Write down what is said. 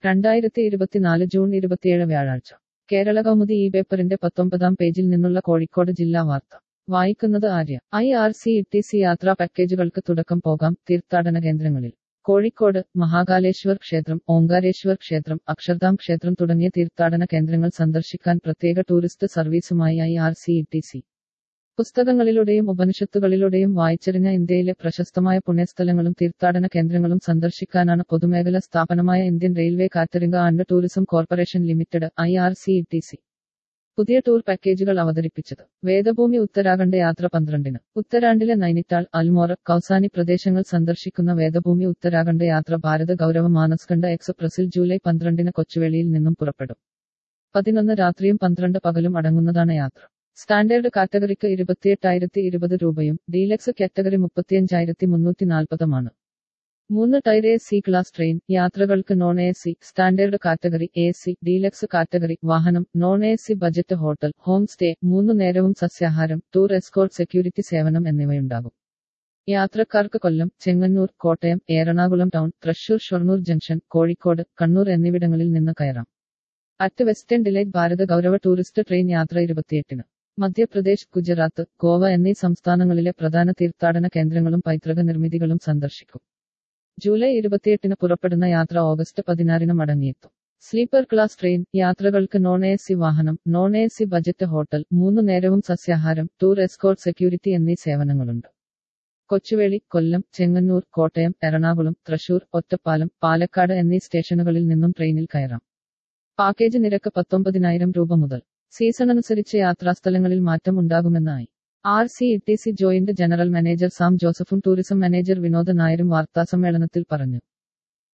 രണ്ടായിരത്തി ഇരുപത്തിനാല് ജൂൺ ഇരുപത്തിയേഴ് വ്യാഴാഴ്ച കേരള കൗമുദി ഈ പേപ്പറിന്റെ പത്തൊമ്പതാം പേജിൽ നിന്നുള്ള കോഴിക്കോട് ജില്ലാ വാർത്ത വായിക്കുന്നത് Arya I R C T C യാത്രാ പാക്കേജുകൾക്ക് തുടക്കം പോകാം തീർത്ഥാടന കേന്ദ്രങ്ങളിൽ കോഴിക്കോട് മഹാകാലേശ്വർ ക്ഷേത്രം ഓങ്കാരേശ്വർ ക്ഷേത്രം അക്ഷർധാം ക്ഷേത്രം തുടങ്ങിയ തീർത്ഥാടന കേന്ദ്രങ്ങൾ സന്ദർശിക്കാൻ പ്രത്യേക ടൂറിസ്റ്റ് സർവീസുമായി I R C T C പുസ്തകങ്ങളിലൂടെയും ഉപനിഷത്തുകളിലൂടെയും വായിച്ചറിഞ്ഞ ഇന്ത്യയിലെ പ്രശസ്തമായ പുണ്യസ്ഥലങ്ങളും തീർത്ഥാടന കേന്ദ്രങ്ങളും സന്ദർശിക്കാനാണ് പൊതുമേഖലാ സ്ഥാപനമായ Indian railway catering and tourism corporation limited I R C T C പുതിയ ടൂർ പാക്കേജുകൾ അവതരിപ്പിച്ചത് വേദഭൂമി ഉത്തരാഖണ്ഡ് യാത്ര പന്ത്രണ്ടിന് ഉത്തരാഖണ്ഡിലെ നൈനിറ്റാൾ അൽമോറ കൗസാനി പ്രദേശങ്ങൾ സന്ദർശിക്കുന്ന വേദഭൂമി ഉത്തരാഖണ്ഡ് യാത്ര ഭാരത ഗൗരവ മാനസ്കണ്ഡ എക്സ്പ്രസിൽ ജൂലൈ പന്ത്രണ്ടിന് കൊച്ചുവേളിയിൽ നിന്നും പുറപ്പെടും പതിനൊന്ന് രാത്രിയും പന്ത്രണ്ട് പകലും അടങ്ങുന്നതാണ് യാത്ര സ്റ്റാൻഡേർഡ് കാറ്റഗറിക്ക് ഇരുപത്തിയെട്ടായിരത്തി ഇരുപത് രൂപയും ഡീലക്സ് കാറ്റഗറി മുപ്പത്തിയഞ്ചായിരത്തി മുന്നൂറ്റി നാൽപ്പതുമാണ് മൂന്ന് tier A C class train യാത്രകൾക്ക് non A C standard category A C deluxe category വാഹനം non A C budget hotel home stay മൂന്ന് നേരവും സസ്യാഹാരം ടൂർ എസ്കോർട്ട് സെക്യൂരിറ്റി സേവനം എന്നിവയുണ്ടാകും യാത്രക്കാർക്ക് കൊല്ലം ചെങ്ങന്നൂർ കോട്ടയം എറണാകുളം ടൗൺ തൃശൂർ ഷൊർണൂർ ജംഗ്ഷൻ കോഴിക്കോട് കണ്ണൂർ എന്നിവിടങ്ങളിൽ നിന്ന് കയറാം at western delight Bharat Gaurav tourist train യാത്ര ഇരുപത്തിയെട്ടിന് മധ്യപ്രദേശ് ഗുജറാത്ത് ഗോവ എന്നീ സംസ്ഥാനങ്ങളിലെ പ്രധാന തീർത്ഥാടന കേന്ദ്രങ്ങളും പൈതൃക നിർമ്മിതികളും സന്ദർശിക്കും ജൂലൈ ഇരുപത്തിയെട്ടിന് പുറപ്പെടുന്ന യാത്ര ഓഗസ്റ്റ് പതിനാറിന് മടങ്ങിയെത്തും സ്ലീപ്പർ ക്ലാസ് ട്രെയിൻ യാത്രകൾക്ക് നോൺ എ സി വാഹനം non A C budget hotel മൂന്ന് നേരവും സസ്യാഹാരം ടൂർ എസ്കോർട്ട് സെക്യൂരിറ്റി എന്നീ സേവനങ്ങളുണ്ട് കൊച്ചുവേളി കൊല്ലം ചെങ്ങന്നൂർ കോട്ടയം എറണാകുളം തൃശൂർ ഒറ്റപ്പാലം പാലക്കാട് എന്നീ സ്റ്റേഷനുകളിൽ നിന്നും ട്രെയിനിൽ കയറാം പാക്കേജ് നിരക്ക് പത്തൊമ്പതിനായിരം രൂപ മുതൽ സീസണനുസരിച്ച് യാത്രാസ്ഥലങ്ങളിൽ മാറ്റം ഉണ്ടാകുമെന്നായി R C T C joint general manager Sam ജോസഫും ടൂറിസം മാനേജർ വിനോദ് നായരും വാർത്താസമ്മേളനത്തിൽ പറഞ്ഞു